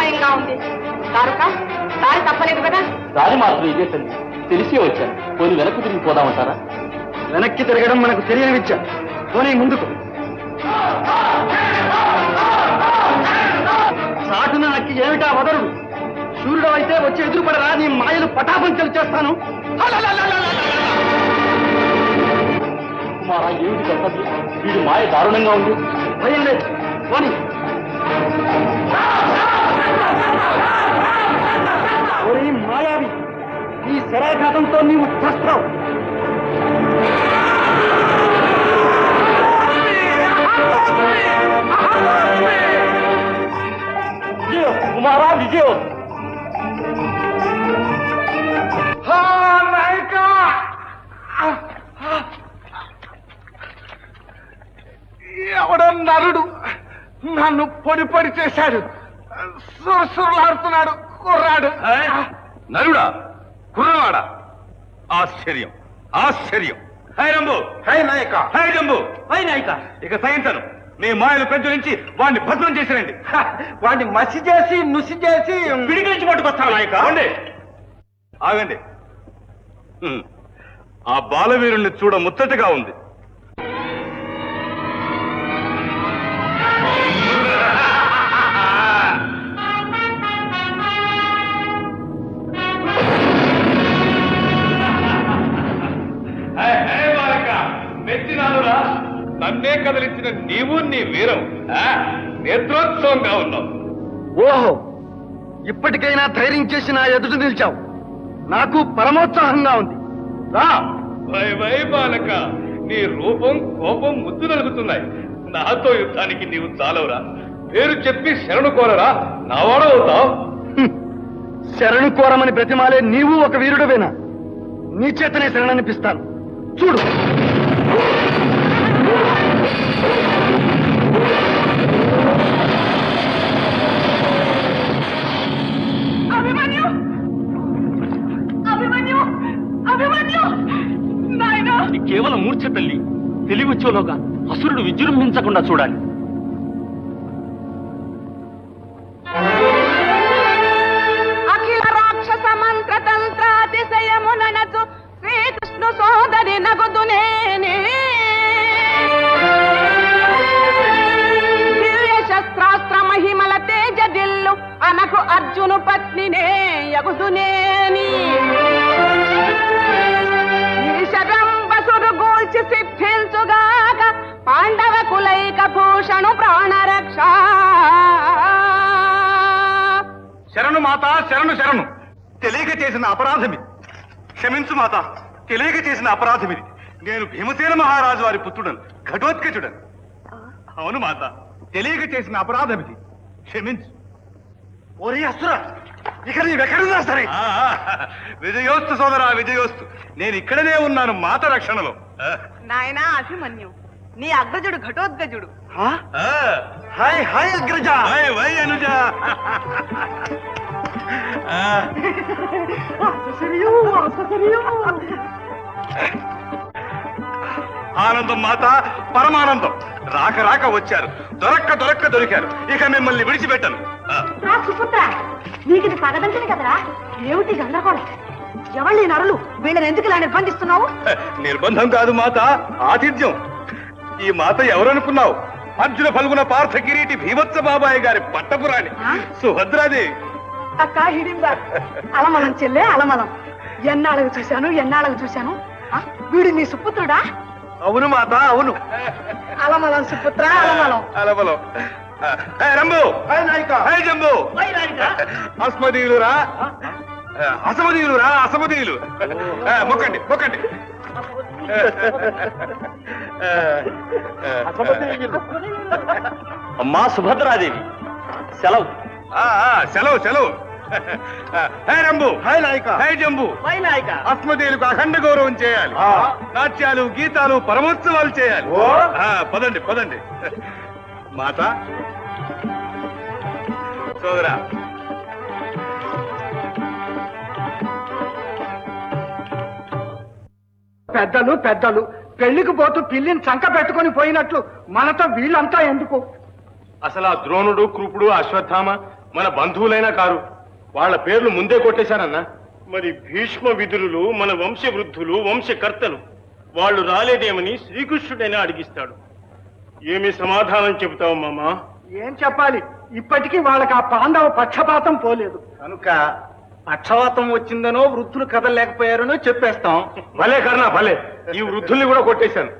అయోమయంగా ఉంది దారుక దారి తప్పలేదు కదా దారి మాత్రం ఇదే తల్లి తెలిసే వచ్చాను పోనీ వెనక్కి తిరిగి పోదామంటారా వెనక్కి తిరగడం మనకు తెలియని విద్య పోనీ ముందుకు చాటున నక్కి ఏమిటా వదరుడు సూర్యుడు అయితే వచ్చి ఎదురుపడరా నీ మాయలు పటాపంచలు చేస్తాను కుమారా ఏమిటి కర్తవ్యం వీడి మాయ దారుణంగా ఉంది భయం లేదు పోనీ ఓరి మాయావి ఈ శరాఘాతంతో నీవు చస్తావు విజయం కుమారా విజయం ఎవడో నరుడు నన్ను పొడి పొడి చేశాడు సురసురులాడుతున్నాడు కుర్రాడు నరుడా కుర్రవాడా ఆశ్చర్యం ఆశ్చర్యం హై రంబు హై నాయక హై జంబు హై నాయక ఇక సహించను మీ మాయలు ప్రచురించి వాడిని భద్రం చేసిరండి వాడిని మసి చేసి నుసి చేసి పిడికి నుంచి పట్టుకొస్తాను నాయక ఆగండి ఆగండి హ్మ్. ఆ బాలవీరుణ్ణి చూడ ముచ్చటగా ఉంది మెచ్చినానురా నన్నే కదిలించిన నీవు నీ వీరం ఆ, నేత్రోత్సవంగా ఉన్నావు ఓహో ఇప్పటికైనా ధైర్యం చేసి నా ఎదుట నిలిచావు నాకు పరమోత్సాహంగా ఉంది రా వై వై బాలక నీ రూపం కోపం ముద్దు నలుగుతున్నాయి నాతో యుద్ధానికి నీవు చాలవురా పేరు చెప్పి శరణు కోరరా నావాడవుతావు హ్మ్. శరణు కోరమని బ్రతిమాలే నీవు ఒక వీరుడవేనా నీ చేతనే శరణనిపిస్తాను చూడు అభిమన్యు అభిమన్యు అభిమన్యు నాయనా ఇది కేవలం మూర్ఛ తల్లి తెలివి వచ్చేలోగా అసురుడు విజృంభించకుండా చూడాలి అఖిల రాక్షస మంత్ర తంత్రాతిశయముననచు శ్రీకృష్ణు సోదరి నగుదునేని దివ్య శస్త్రాస్త్ర మహిమల తేజ దిల్లు అనకు అర్జును పత్నినే యగుదునేని ఈశరంబసుడు గూల్చి సిద్ధించుగాక పాండవ కులైక భూషణు ప్రాణరక్ష శరణు మాత శరణు శరణు తెలియక చేసిన అపరాధమి క్షమించు మాత తెలియక చేసిన అపరాధమిది నేను భీమసేన మహారాజు వారి పుత్రుడను ఘటోత్కచుడను అవును మాత తెలియక చేసిన అపరాధమిది క్షమించు ఓరి అసురా ఇక నీవెక్కడున్నా సరే ఆ, విజయోస్తు సోదరా విజయోస్తు నేను ఇక్కడనే ఉన్నాను మాత రక్షణలో ఆ, నాయనా అభిమన్యు నీ అగ్రజుడు ఘటోద్గజుడు ఆ? ఆ, హాయ్ హాయ్ అగ్రజ వై వై అనుజ ఆ, ఆనందం మాత పరమానందం రాక రాక వచ్చారు దొరక్క దొరక్క దొరికారు ఇక మిమ్మల్ని విడిచిపెట్టను ఆ, రా సుపుత్ర నీకు ఇది పగదంటని కదరా ఏమిటి గందరగోళం ఎవళ్ళు ఈ నరులు వీళ్ళని ఎందుకు ఇలా నిర్బంధిస్తున్నావు నిర్బంధం కాదు మాత ఆతిథ్యం ఈ మాత ఎవరనుకున్నావు అర్జున ఫల్గుణ పార్థ కిరీటి భీమత్స బాబాయ్ గారి పట్టపురాణి ఆ? సుభద్రాది అక్క హిడింబా అలమలం చెల్లె అలమలం ఎన్నాళ్ళకు చూశాను ఎన్నాళ్ళకు చూశాను ఆ, వీడు నీ సుపుత్రుడా అవును మాత అవును అలమలం సుపుత్ర అలమలం అలవలో హే రంబు హాయ్ నాయక హే జంబు అస్మదీయులురా అసమదీయులురా అసమదీయులు ఆ, మొక్కండి మొక్కండి అమ్మా సుభద్రాదేవి సెలవు ఆ, ఆ, సెలవు సెలవు హే రంబు హాయ్ నాయక హే జంబు అస్మదీయులకు అఖండ గౌరవం చేయాలి ఆ. నాట్యాలు గీతాలు పరమోత్సవాలు చేయాలి ఓ. ఆ, పదండి పదండి మాత సోదరా పెద్దలు పెద్దలు పెళ్లికి పోతూ పిల్లిని చంక పెట్టుకొని పోయినట్లు మనతో వీళ్ళంతా ఎందుకు అసలు ఆ ద్రోణుడు కృపుడు అశ్వత్థామ మన బంధువులైనా కారు వాళ్ళ పేర్లు ముందే కొట్టేశారన్నా మరి భీష్మ విదురులు మన వంశవృద్ధులు వంశకర్తలు వాళ్ళు రాలేదేమని శ్రీకృష్ణుడైనా అడిగిస్తాడు ఏమి సమాధానం చెబుతావు మామా ఏం చెప్పాలి ఇప్పటికీ వాళ్ళకి ఆ పాండవ పక్షపాతం పోలేదు కనుక పక్షవాతం వచ్చిందనో వృద్ధులు కదలలేకపోయారనో చెప్పేస్తాం భలే కర్ణ భలే ఈ వృద్ధుల్ని కూడా కొట్టేశాను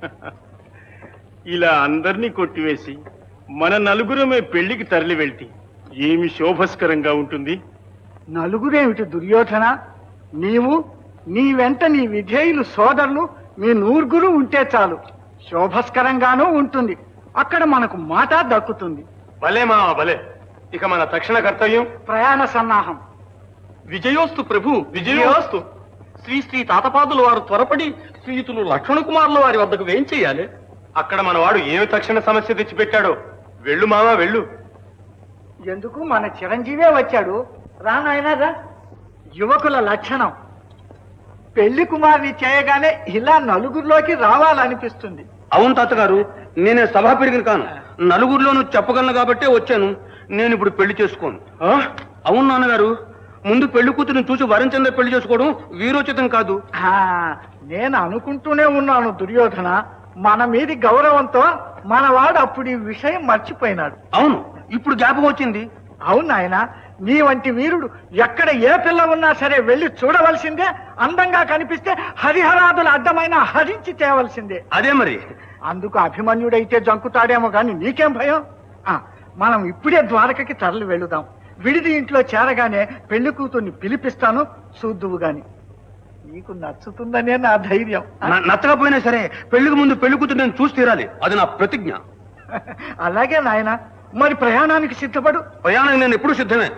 ఇలా అందరినీ కొట్టివేసి మన నలుగురమే పెళ్లికి తరలి వెళ్తే ఏమి శోభస్కరంగా ఉంటుంది నలుగురేమిటి దుర్యోధన నీవు నీ వెంట నీ విధేయులు సోదరులు మీ నూరుగురు ఉంటే చాలు శోభస్కరంగానూ ఉంటుంది అక్కడ మనకు మాట దక్కుతుంది భలే మామ భలే ఇక మన తక్షణ కర్తవ్యం ప్రయాణ సన్నాహం విజయోస్తు ప్రభు విజయోస్తు శ్రీ శ్రీ తాతపాదుల వారు త్వరపడి శ్రీయుతులు లక్ష్మణ కుమారుల వారి వద్దకు వేం చేయాలి అక్కడ మనవాడు ఏమి తక్షణ సమస్య తెచ్చిపెట్టాడో వెళ్ళు మామా వెళ్ళు ఎందుకు మన చిరంజీవే వచ్చాడు రా నాయనా రా యువకుల లక్షణం పెళ్లి కుమార్ని చేయగానే ఇలా నలుగురిలోకి రావాలనిపిస్తుంది అవును తాతగారు నేనే సభా పెరిగిన కాను నలుగురిలోనూ చెప్పగలను కాబట్టే వచ్చాను నేను ఇప్పుడు పెళ్లి చేసుకోను ఆ? అవును నాన్నగారు ముందు పెళ్లి కూతురిని చూసి వరించంద పెళ్లి చేసుకోవడం వీరోచితం కాదు ఆ, నేను అనుకుంటూనే ఉన్నాను దుర్యోధన మన మీది గౌరవంతో మనవాడు అప్పుడు ఈ విషయం మర్చిపోయినాడు అవును ఇప్పుడు జ్ఞాపకం వచ్చింది అవును ఆయన నీ వంటి వీరుడు ఎక్కడ ఏ పిల్ల ఉన్నా సరే వెళ్ళి చూడవలసిందే అందంగా కనిపిస్తే హరిహరాదుల అడ్డమైన హరించి తేవలసిందే అదే మరి అందుకు అభిమన్యుడైతే జంకుతాడేమో గాని నీకేం భయం ఆ, మనం ఇప్పుడే ద్వారకకి తరలి వెళుదాం విడిది ఇంట్లో చేరగానే పెళ్లి కూతుర్ని పిలిపిస్తాను చూద్దువు గాని నీకు నచ్చుతుందనే నా ధైర్యం ఆ, న- నచ్చకపోయినా సరే పెళ్లికి ముందు పెళ్లి కూతురు నేను చూసి తీరాలి అది నా ప్రతిజ్ఞ అలాగే నాయన మరి ప్రయాణానికి సిద్ధపడు ప్రయాణం నేను ఎప్పుడు సిద్ధమే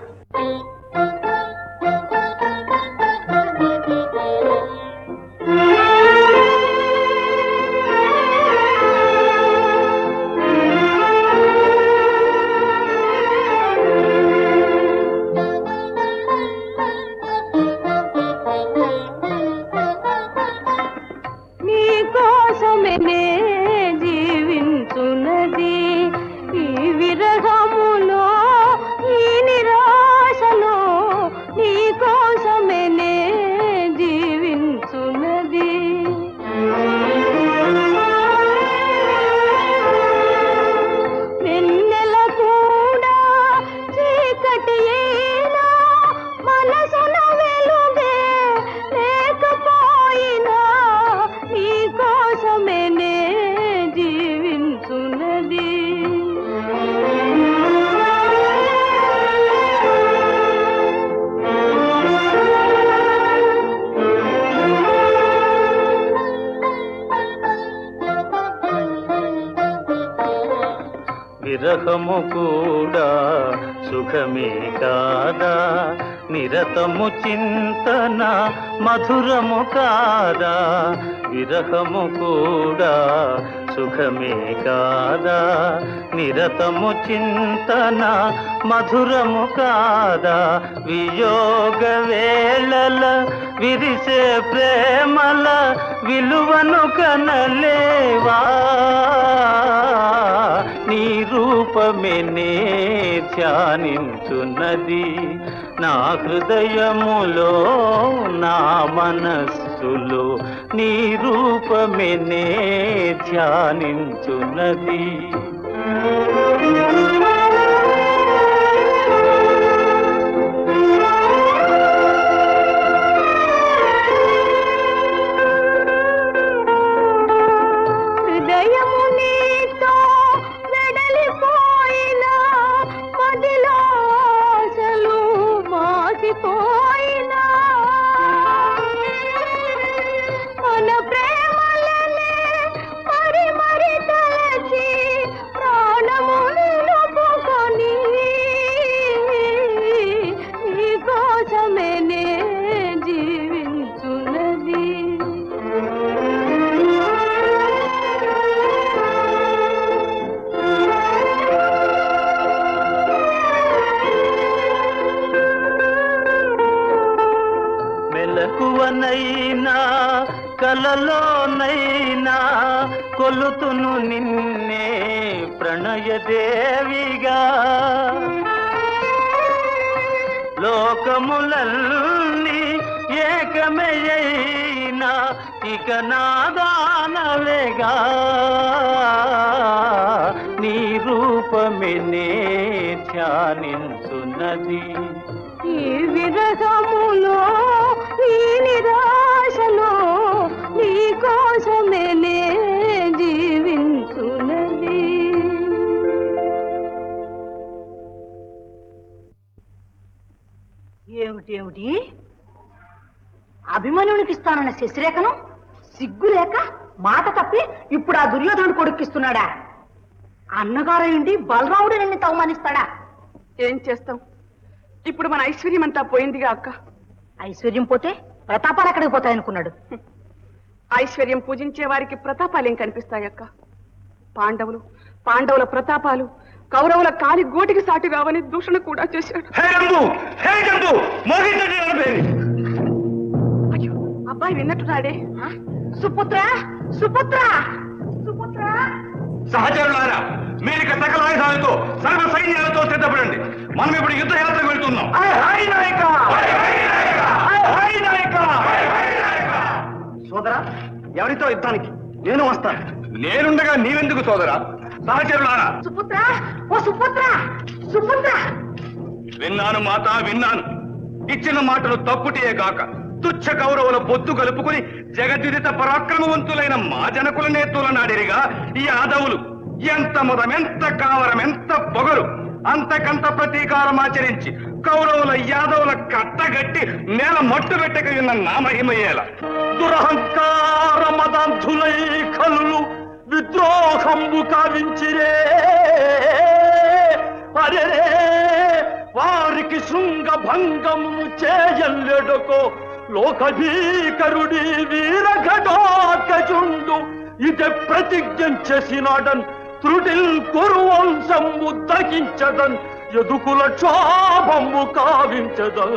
నీ కోసమే నే జీవించున్నది ఈ విరహములో ఈ నిరాశలో నీ కోసమే నే జీవించున్నది వెన్నెల కూడా చీకటి అయినా మనసున వెలుగే లేకపోయినా నీ కోసమే నే జీవించున్నది విరహము కూడా సుఖమే కాదా నిరతము చింతన మధురము కాదా విరహము కూడా సుఖమే కాదా నిరతము చింతన మధురము కాదా వియోగ వేళల విరిసే ప్రేమల విలువను కనలేవా నీ రూపమే నే ధ్యానించున్నది నా హృదయములో నా మనస్సులో నీ రూపమే నే ధ్యానించున్నది హృదయము నీతో వెడలిపోయినా మదిలో ఆశలు మాసిపోయినా మన ప్రేమలనే మరి మరి తలచి ప్రాణము నిలుపుకొని నీ కోసమే నే జీవించున్నది మెలకువనైనా కలలోనైనా కొలుతును నిన్నే ప్రణయదేవిగా లోకములల్ని ఏకమయ్యినా ఇక నాదానవేగా నీ రూపమే నే ధ్యానించున్నది ఈ విరహములో ఈ నిరాశలో నీ కోసమే నే జీవించున్నది ఏమిటి ఏమిటి అభిమన్యునికి ఇస్తానన్న శశిరేఖను సిగ్గు లేక మాట తప్పి ఇప్పుడు ఆ దుర్యోధనుడు కొడుక్కిస్తున్నాడా అన్నగారేంటి బలరాముడు నిన్ను అవమానిస్తాడా ఏం చేస్తాం ఇప్పుడు మన ఐశ్వర్యం అంతా పోయిందిగా అక్క ఐశ్వర్యం పోతే ప్రతాపాలు ఎక్కడికి పోతాయనుకున్నాడు ఐశ్వర్యం పూజించే వారికి ప్రతాపాలేం కనిపిస్తాయి అక్క పాండవులు పాండవుల ప్రతాపాలు కౌరవుల కాలి గోటికి సాటి రావని దూషణ కూడా చేశాడు హే జంబు హే జంబు మోగించండి నలభేని అయ్యో అబ్బాయి విన్నట్టున్నాడే ఆ? సుపుత్ర సుపుత్ర సుపుత్ర సహచరులారా మీరు ఇక సకల ఆయుధాలతో సర్వ సైన్యాలతో సిద్ధపడండి మనం ఇప్పుడు యుద్ధ యాత్రకు వెళ్తున్నాం సోదరా ఎవరితో యుద్ధానికి నేను వస్తాను నేనుండగా నీవెందుకు సోదరా సహచరులారా సుపుత్ర ఓ సుపుత్ర సుపుత్ర విన్నాను మాత విన్నాను ఇచ్చిన మాటలు తప్పుటే కాక తుచ్చ కౌరవుల పొత్తు కలుపుకుని జగద్విదిత పరాక్రమవంతులైన మా జనకుల నేతుల నాడిరిగా ఈ యాదవులు ఎంత ముదమెంత కావరమెంత పొగరు అంతకంత ప్రతీకారం ఆచరించి కౌరవుల యాదవుల కట్టగట్టి నేల మట్టు పెట్టక ఉన్న నా మహిమయ్యేల దురహంకార మదంధులై కలు విద్రోహంబు కావించిరే అరే వారికి శృంగ భంగము చేయల్లెడుకో లోక భీకరుడి వీర ఘటోత్కచుండు ఇది ప్రతిజ్ఞ చేసినాడన్ త్రుటిల్ కురువంశము దగించదన్ ఎదుకుల క్షోభము కావించదన్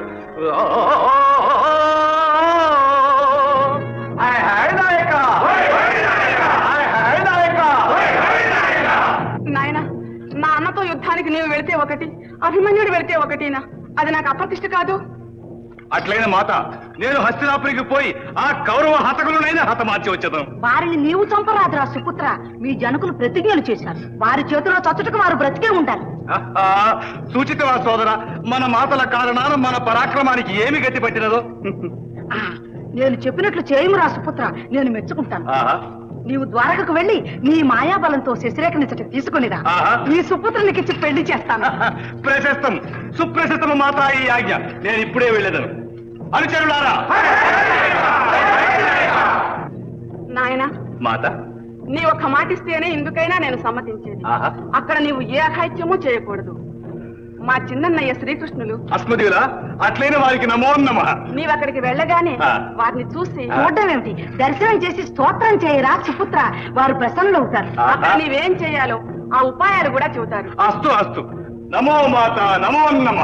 నాయన నా అన్నతో యుద్ధానికి నీవు వెళితే ఒకటి అభిమన్యుడు వెళితే ఒకటినా అది నాకు అప్రతిష్ట కాదు అట్లైన మాత నేను హస్తినాపురికి పోయి ఆ కౌరవ హతకులనైనా హతమార్చి వచ్చేదాం వారిని నీవు చంపరాదురా సుపుత్ర మీ జనకులు ప్రతిజ్ఞలు చేశారు వారి చేతిలో చచ్చుటకు వారు బ్రతికే ఉంటారు ఆహా, సూచితవా సోదర మన మాటల కారణాన మన పరాక్రమానికి ఏమి గతి పట్టినదో ఆ, నేను చెప్పినట్లు చేయమురా సుపుత్ర నేను మెచ్చుకుంటాను ఆహా, నీవు ద్వారకకు వెళ్ళి నీ మాయాబలంతో శశిరేఖనిచ్చట తీసుకునిరా ఆహా. నీ సుపుత్రునికిచ్చి పెళ్లి చేస్తాను ప్రశస్తం సుప్రశస్తము మాత ఈ ఆజ్ఞ నేను ఇప్పుడే వెళ్ళేదను అనుచరులారా నాయన మాత నీ ఒక్క మాట ఇస్తేనే ఎందుకైనా నేను సమ్మతించేది ఆహా. అక్కడ నీవు ఏ అఘాయిత్యమూ చేయకూడదు మా చిన్నన్నయ్య శ్రీకృష్ణులు అస్మదీయులా అట్లైన వారికి నమో నమ నీవు అక్కడికి వెళ్ళగానే ఆ. వారిని చూసి చూడడం ఏమిటి దర్శనం చేసి స్తోత్రం చేయరా సుపుత్ర వారు ప్రసన్నులవుతారు అక్కడ నీవేం చేయాలో ఆ ఉపాయాలు కూడా చెబుతారు అస్తు అస్తు నమో మాత నమో నమ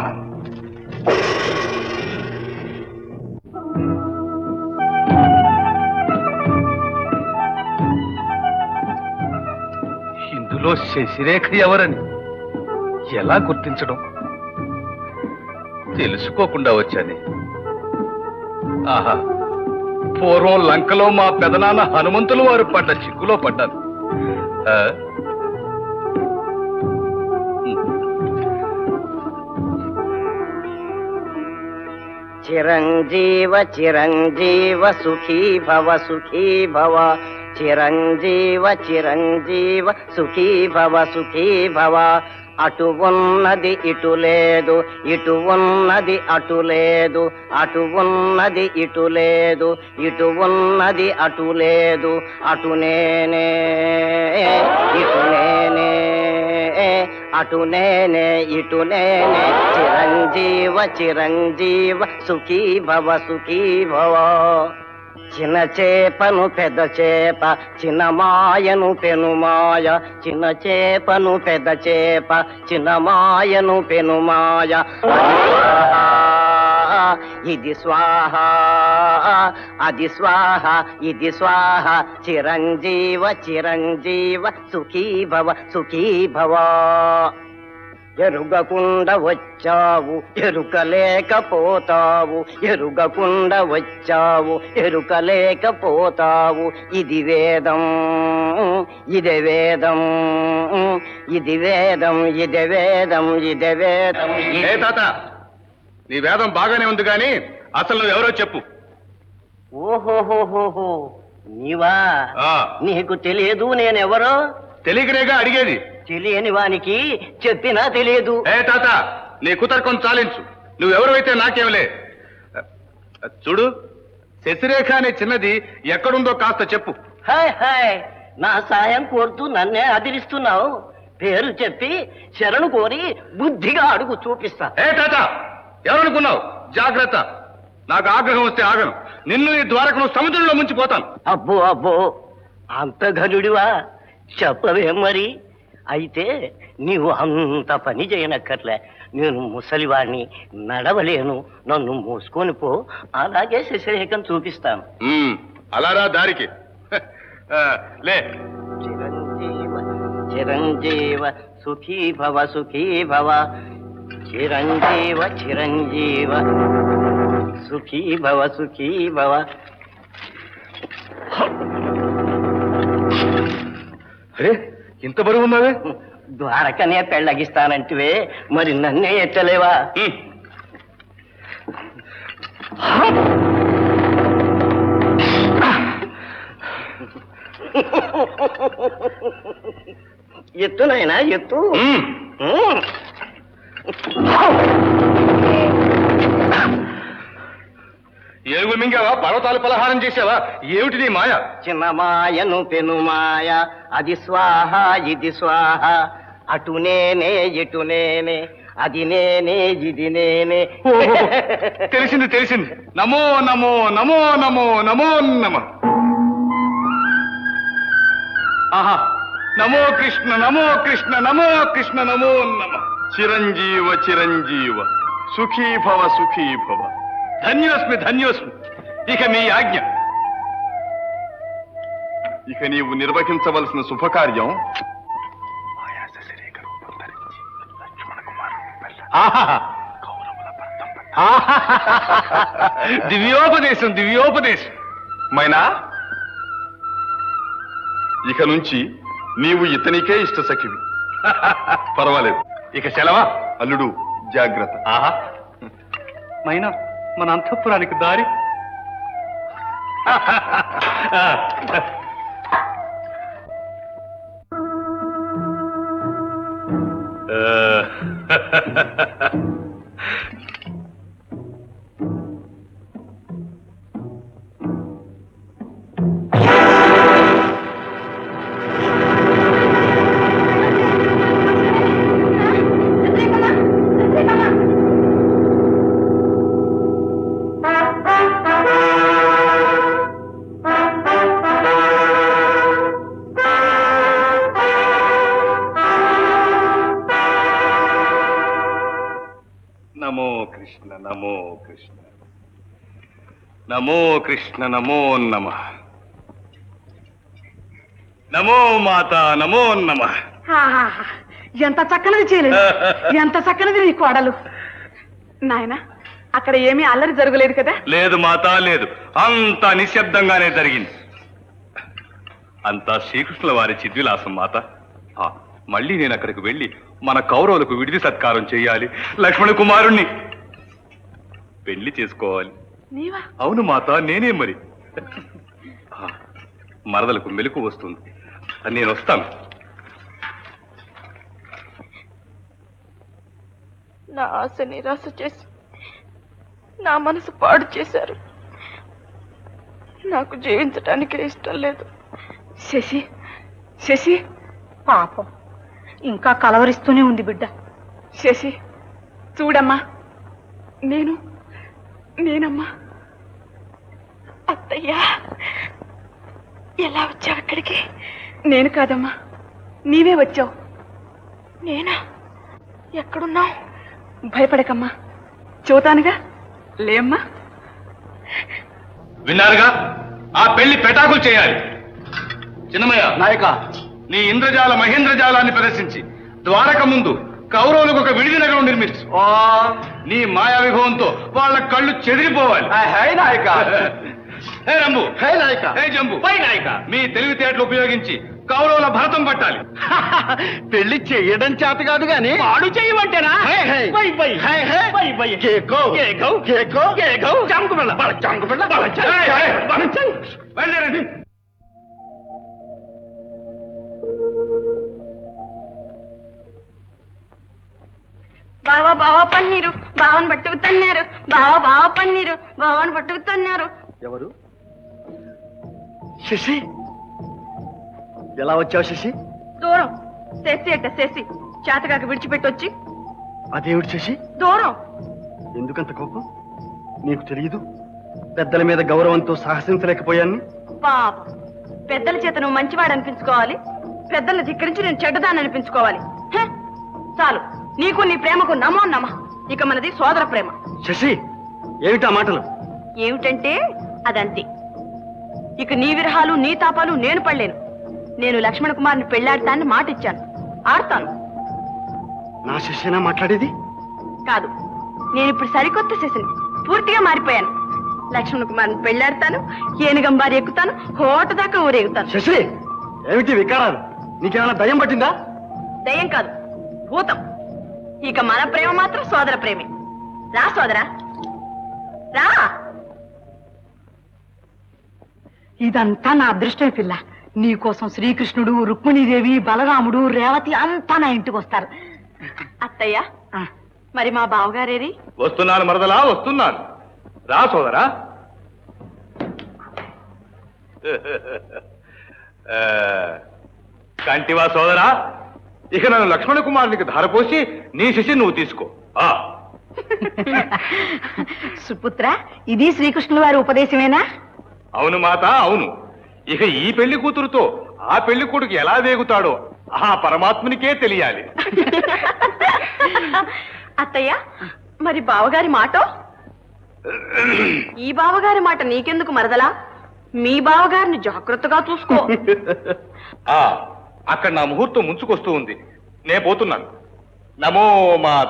ఇందులో శశిరేఖ ఎవరని ఎలా గుర్తించడం తెలుసుకోకుండా వచ్చాను ఆహా పూర్వం లంకలో మా పెదనాన్న హనుమంతులు వారు పడ్డ చిక్కులో పడ్డాను ఆ? చిరంజీవ చిరంజీవ సుఖీ భవ సుఖీ భవ చిరంజీవ చిరంజీవ సుఖీ భవ సుఖీ భవ అటు ఉన్నది ఇటు లేదు ఇటు ఉన్నది అటు లేదు అటు ఉన్నది ఇటు లేదు ఇటు ఉన్నది అటు లేదు అటు నేనే ఇటు నేనే అటు నేనే ఇటు నేనే చిరంజీవ చిరంజీవ సుఖీ భవ సుఖీ భవ చిన్న చేపను పెద్ద చేప చిన్న మాయను పెనుమాయ చిన్న చేపను పెద్ద చేప చిన్న మాయను పెనుమాయ అది స్వాహ, ఇది స్వాహ అది స్వాహ ఇది స్వాహ చిరంజీవ చిరంజీవ సుఖీ భవ సుఖీ భవ ఎరుగకుండా వచ్చావు ఎరుకలేకపోతావు ఎరుగకుండా వచ్చావు ఎరుకలేకపోతావు ఇది వేదం ఇది వేదం ఇది వేదం ఇది వేదం ఇది వేదం ఏ తాత నీ వేదం బాగానే ఉంది కానీ అసలు నువ్వు ఎవరో చెప్పు ఓహోహోహోహో నీవా ఆ నీకు తెలియదు నేనెవరో తెలియకనేగా అడిగేది తెలియని వానికి చెప్పినా తెలియదు ఏ తాత నీ కుతర్కం చాలించు నువ్వెవరైతే నాకేంలే చూడు శశిరేఖ అనే చిన్నది ఎక్కడుందో కాస్త చెప్పు హాయ్ హాయ్ నా సాయం కోరుతూ నన్నే అదిరిస్తున్నావు పేరు చెప్పి శరణు కోరి బుద్ధిగా అడుగు చూపిస్తా ఏ తాత ఎవరనుకున్నావు జాగ్రత్త నాకు ఆగ్రహం వస్తే ఆగను నిన్ను ఈ ద్వారకను సముద్రంలో ముంచిపోతాను అబ్బో అబ్బో అంత ఘనుడివా చెప్పవేం మరి అయితే నీవు అంత పని చేయనక్కర్లే నేను ముసలివాణ్ణి నడవలేను నన్ను మూసుకొని పో అలాగే శశిరేఖం చూపిస్తాను ఉమ్, అలారా దారికి ఆ, లే చిరంజీవ చిరంజీవ సుఖీ భవ సుఖీ భవ చిరంజీవ చిరంజీవ సుఖీ భవ సుఖీ భవ అరే ఇంత బరువు ఉన్నావే ద్వారకనే పెళ్ళగిస్తానంటివే మరి నన్నే ఎత్తలేవా ఉమ్. ఎత్తునైనా ఎత్తు ఉమ్. ఉమ్. ఏనుగు మింగావా పర్వతాలు పలహారం చేసావా ఏమిటి నీ మాయ చిన్న మాయను పెను మాయ అది స్వాహ ఇది స్వాహ అటు నేనే ఇటు నేనే అది నేనే ఇది నేనే ఓహో, తెలిసింది తెలిసింది నమో నమో నమో నమో నమో నమ ఆహా నమో కృష్ణ నమో కృష్ణ నమో కృష్ణ నమో నమ చిరంజీవ చిరంజీవ సుఖీ భవ సుఖీ భవ ధన్యోస్మి ధన్యోస్మి ఇక మీ ఆజ్ఞ ఇక నీవు నిర్వహించవలసిన శుభకార్యం ఆహాహా. ఆహాహా. దివ్యోపదేశం దివ్యోపదేశం మైనా ఇక నుంచి నీవు ఇతనికే ఇష్ట సఖివి పర్వాలేదు ఇక సెలవా అల్లుడు జాగ్రత్త ఆహా మైనా మన అంతఃపురానికి దారి నమో కృష్ణ నమో కృష్ణ నమో కృష్ణ నమో నమ నమో మాత నమో నమ ఆహాహా. ఎంత చక్కనిది చేయలేదు ఎంత చక్కనిది నీ కోడలు నాయన అక్కడ ఏమీ అల్లరి జరగలేదు కదా లేదు మాత లేదు అంతా నిశ్శబ్దంగానే జరిగింది అంతా శ్రీకృష్ణుల వారి చిద్విలాసం మాత ఆ, మళ్ళీ నేను అక్కడికి వెళ్ళి మన కౌరవులకు విడిది సత్కారం చేయాలి లక్ష్మణ కుమారుణ్ణి పెళ్లి చేసుకోవాలి నీవా అవును మాత నేనే మరి ఆ, మరదలకు మెలకు వస్తుంది నేను వస్తాను నా ఆశ నిరాశ చేసి నా మనసు పాడు చేశారు నాకు జీవించటానికి ఇష్టం లేదు శశి శశి పాపం ఇంకా కలవరిస్తూనే ఉంది బిడ్డ శశి చూడమ్మా నేను నేనమ్మా అత్తయ్యా ఎలా వచ్చావు ఇక్కడికి నేను కాదమ్మా నీవే వచ్చావు నేనా ఎక్కడున్నావు భయపడకమ్మా చూతానుగా లేమ్మా విన్నారుగా ఆ పెళ్లి పెటాకులు చేయాలి చిన్నమయ్య నాయక నీ ఇంద్రజాల మహేంద్రజాలాన్ని ప్రదర్శించి ద్వారక ముందు కౌరవులకు ఒక విడిది నగరం నిర్మించు నీ మాయా విభవంతో వాళ్ళ కళ్ళు చెదిరిపోవాలి హై నాయక హే రంబు హై నాయక హే జంబు పై నాయక మీ తెలివితేటలు ఉపయోగించి కౌరవుల భరతం పట్టాలి పెళ్లి చేయడం చేత కాదు గాని పాడు చేయమంటేనా హై, హై. పై పై హై, హై. పై పై కేకో కేకో కేకో కేకో చంకు పిల్ల బల చంకు పిల్ల బల చంకు హై, హై. బల చంకు వెళ్ళండి బావా బావా పన్నీరు బావని పట్టుకు తన్నారు బావా బావా పన్నీరు బావని పట్టుకు తన్నారు ఎవరు శశి ఎలా వచ్చావు శశి దూరం శశి అట్ట శశి చేతకాక విడిచిపెట్టొచ్చి అదేమిటి శశి దూరం ఎందుకంత కోపం నీకు తెలియదు పెద్దల మీద గౌరవంతో సాహసించలేకపోయాన్ని పాప పెద్దల చేత నువ్వు మంచివాడు అనిపించుకోవాలి పెద్దల్ని ధిక్కరించి నేను చెడ్డదాన్ని అనిపించుకోవాలి హె, చాలు నీకు నీ ప్రేమకు నమో నమ ఇక మనది సోదర ప్రేమ శశి ఏమిటా మాటలు ఏమిటంటే అదంతే ఇక నీ విరహాలు నీ తాపాలు నేను పడలేను నేను లక్ష్మణ కుమార్ని పెళ్లాడతానని మాట ఇచ్చాను ఆడతాను నా శశినా మాట్లాడేది కాదు నేను ఇప్పుడు సరికొత్త శశిని పూర్తిగా మారిపోయాను లక్ష్మణ కుమార్ని పెళ్లాడతాను ఏనుగంబారి ఎక్కుతాను హోట దాకా ఊరేగుతాను శశి ఏమిటి వికారాలు నీకేమైనా దయ్యం పట్టిందా దయ్యం కాదు భూతం ఇక మన ప్రేమ మాత్రం సోదర ప్రేమే రా సోదరా రా ఇదంతా నా అదృష్టమే పిల్ల నీకోసం శ్రీకృష్ణుడు రుక్మిణీదేవి బలరాముడు రేవతి అంతా నా ఇంటికి వస్తారు అత్తయ్య ఆ, మరి మా బావగారేరి వస్తున్నాను మరదలా వస్తున్నాను రా సోదరా ఆ, కంటివా సోదరా ఇక నన్ను లక్ష్మణ కుమారునికి ధారపోసి నీ శిష్య నువ్వు తీసుకో ఆ సుపుత్ర ఇది శ్రీకృష్ణుల వారి ఉపదేశమేనా అవును మాత అవును ఇక ఈ పెళ్లి కూతురుతో ఆ పెళ్లి కొడుకు ఎలా వేగుతాడో ఆ పరమాత్మునికే తెలియాలి అత్తయ్య మరి బావగారి మాట ఈ బావగారి మాట నీకెందుకు మరదలా మీ బావగారిని జాగ్రత్తగా చూసుకో ఆ అక్కడ నా ముహూర్తం ముంచుకొస్తూ ఉంది నే పోతున్నాను నమో మాత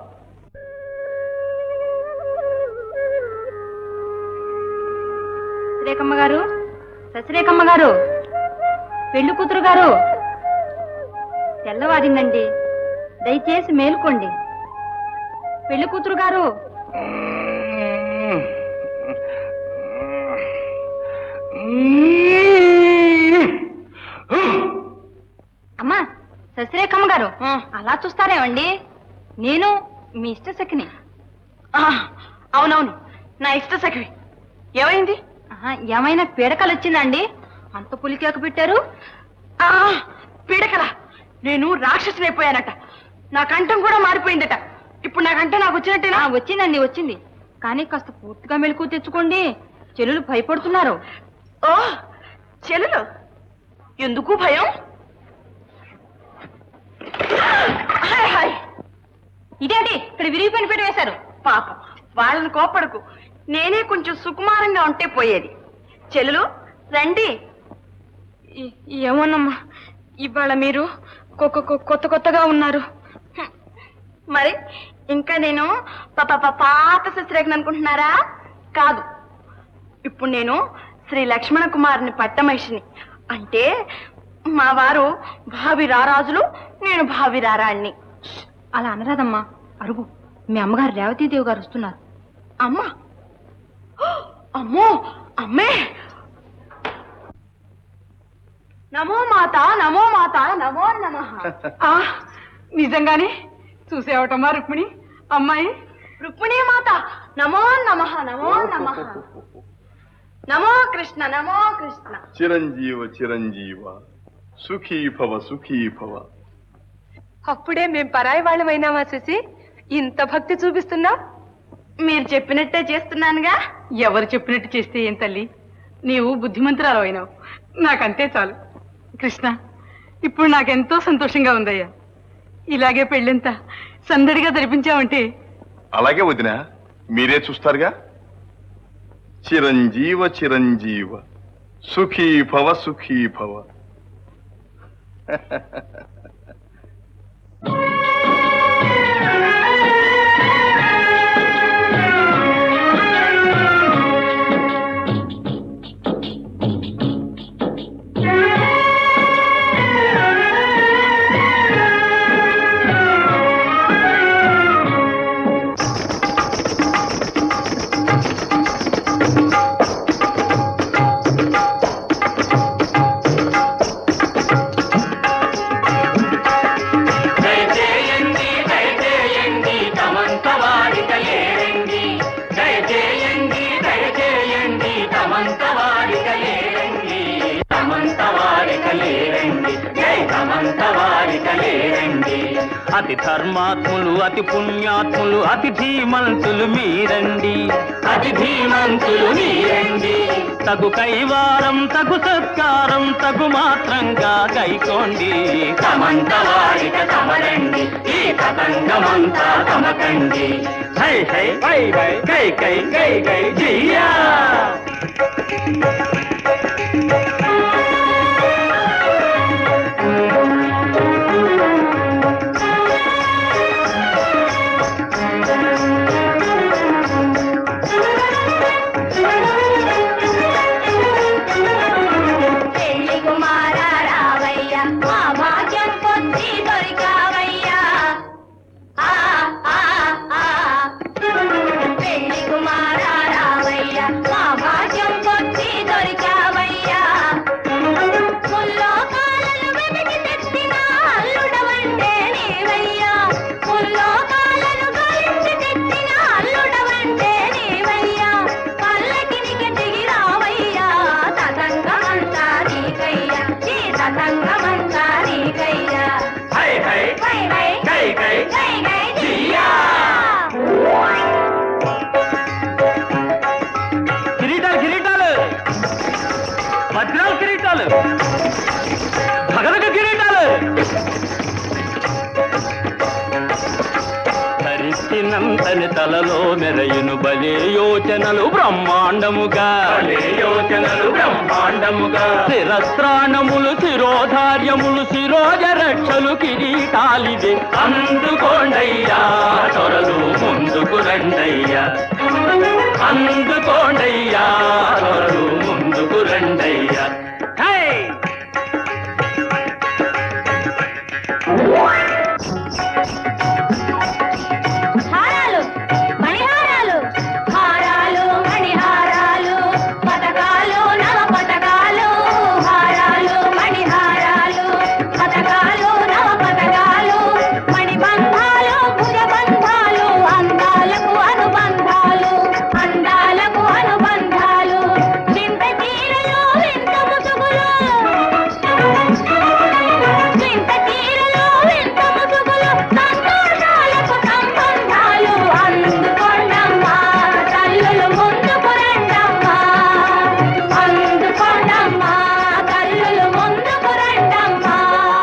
ససిరేఖమ్మ గారు ససిరేఖమ్మ గారు పెళ్లి కూతురు గారు తెల్లవారిందండి దయచేసి మేల్కోండి పెళ్లి కూతురు గారు అమ్మా ససిరేఖమ్మ గారు అలా చూస్తారేమండి నేను మీ ఇష్ట సఖిని ఆ, అవునవును నా ఇష్ట సఖి ఏమైంది ఆహా, ఏమైనా పీడకలు వచ్చిందండి అంత పులికేక పెట్టారు ఆ పీడకల నేను రాక్షసుని అయిపోయానట నా కంఠం కూడా మారిపోయిందట ఇప్పుడు నా కంఠం నాకు వచ్చినట్టేనా ఆ, వచ్చిందండి వచ్చింది కానీ కాస్త పూర్తిగా మెలకు తెచ్చుకోండి చెల్లెలు భయపడుతున్నారు ఓ చెల్లెలు ఎందుకు భయం హాయ్ హాయ్ ఇదేంటి ఇక్కడ విరిగిపోయిన పీట వేశారు పాపం వాళ్ళని కోపడకు నేనే కొంచెం సుకుమారంగా ఉంటే పోయేది చెల్లెలు రండి ఈ- ఏమోనమ్మా ఇవాళ మీరు కొ- కొ- కొ- కొత్త కొత్తగా ఉన్నారు హ్మ్. మరి ఇంకా నేను ప- ప- ప- పాత శస్త్రేఖను అనుకుంటున్నారా కాదు ఇప్పుడు నేను శ్రీ లక్ష్మణ కుమారుని పట్టమహిషిని అంటే మా వారు భావి రారాజులు నేను భావి రారాణ్ణి అలా అనరాదమ్మా అరుగు మీ అమ్మగారు రేవతీదేవి గారు వస్తున్నారు అమ్మా అమ్మో అమ్మే నమో మాత నమో మాత నమో నమ నిజంగానే చూసేవటమ్మా రుక్మిణి అమ్మాయి రుక్మిణీ మాత నమో నమ నమో నమ నమో కృష్ణ నమో కృష్ణ చిరంజీవ చిరంజీవ సుఖీ భవ సుఖీ భవ అప్పుడే మేం పరాయి వాళ్ళమైనామా శశి ఇంత భక్తి చూపిస్తున్నా మీరు చెప్పినట్టే చేస్తున్నానుగా ఎవరు చెప్పినట్టు చేస్తే ఏం తల్లి నీవు బుద్ధిమంతురాలు అయినావు నాకంతే చాలు కృష్ణ ఇప్పుడు నాకెంతో సంతోషంగా ఉందయ్యా ఇలాగే పెళ్ళంతా సందడిగా జరిపించావంటే అలాగే వదిన మీరే చూస్తారుగా చిరంజీవ చిరంజీవ సుఖీ భవ సుఖీ భవ లేరండి అతి ధర్మాత్ములు అతి పుణ్యాత్ములు అతి ధీమంతులు మీరండి అతి ధీమంతులు మీరండి తగు కైవారం తగు సత్కారం తగు మాత్రంగా గైకోండి తమంత వారిక తమరండి ఈ తతంగమంతా తమకండి హై హై హై హై కై కై కై కై జియా పెళ్లి కుమార రావయ్య మా భాగ్యం పొంది దొరికావయ్యా ఆ, ఆ, ఆ. పెళ్లి కుమార రావయ్య మా భాగ్యం పొంది దొరికావయ్యా ముల్లో కాలలు వెతికి తెచ్చిన అల్లుడవంటే నీవయ్యా ముల్లో కాలలు గాలించి తెచ్చిన అల్లుడవంటే నీవయ్యా పల్లకినికి దిగి రావయ్యా తతంగమంతా నీకయ్యా ఈ తతంగమంతా నీకయ్యా హై హై వై వై కై కై గై గై జియా కిరీటాలు కిరీటాలు వజ్రాల కిరీటాలు భగదక కిరీటాలు ధరించినంతని తలలో మెరయును బలే యోచనలు బ్రహ్మాండముగా బలే యోచనలు బ్రహ్మాండముగా శిరస్త్రాణములు శిరోధార్యములు శిరోజ రక్షలు కిరీటాలిది అందుకోండయ్యా త్వరలు ముందుకు రండయ్యా అందుకోండయ్యా త్వరలు ముందుకు రండయ్యా హై హారాలు మణిహారాలు హారాలు మణిహారాలు పథకాలు నవ పథకాలు హారాలు మణిహారాలు పథకాలు నవ పథకాలు మణిబంధాలు భుజబంధాలు అందాలకు అనుబంధాలు అందాలకు అనుబంధాలు వింత తీరలు వింత ముసుగులు వింత తీరలు వింత ముసుగులు సంతోషాలకు సంబంధాలు అందుకోండమ్మా తల్లులు ముందుకు రండమ్మా అందుకోండమ్మా తల్లులు ముందుకు రండమ్మా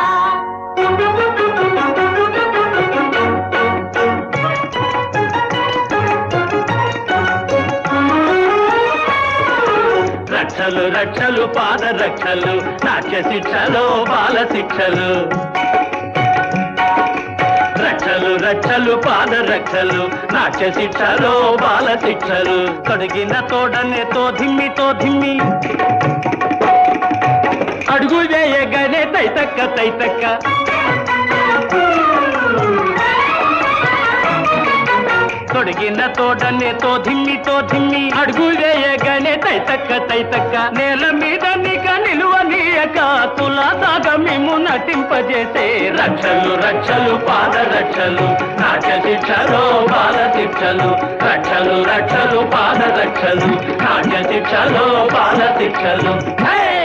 రక్షలు రక్షలు పాద రక్షలు నాట్య శిక్షలు బాల శిక్షలు రక్షలు రక్షలు పాద రక్షలు నాట్య శిక్షలు బాల శిక్షలు తొడిగిన తోడనే తో ధిమ్మి తో ధిమ్మి అడుగు వేయగానే తైతక్క తైతక్క తొడిగిన తోడనే తో ధిమ్మి తో ధిమ్మి అడుగు వేయగానే తైతక్క తైతక్క నేల మీద నిక నిలువ నీయక తులా సాగ మేము నటింపజేసే రక్షలు రక్షలు పాద రక్షలు నాట్య శిక్షలు బాల శిక్షలు రక్షలు రక్షలు పాద రక్షలు నాట్య శిక్షలు బాల శిక్షలు హే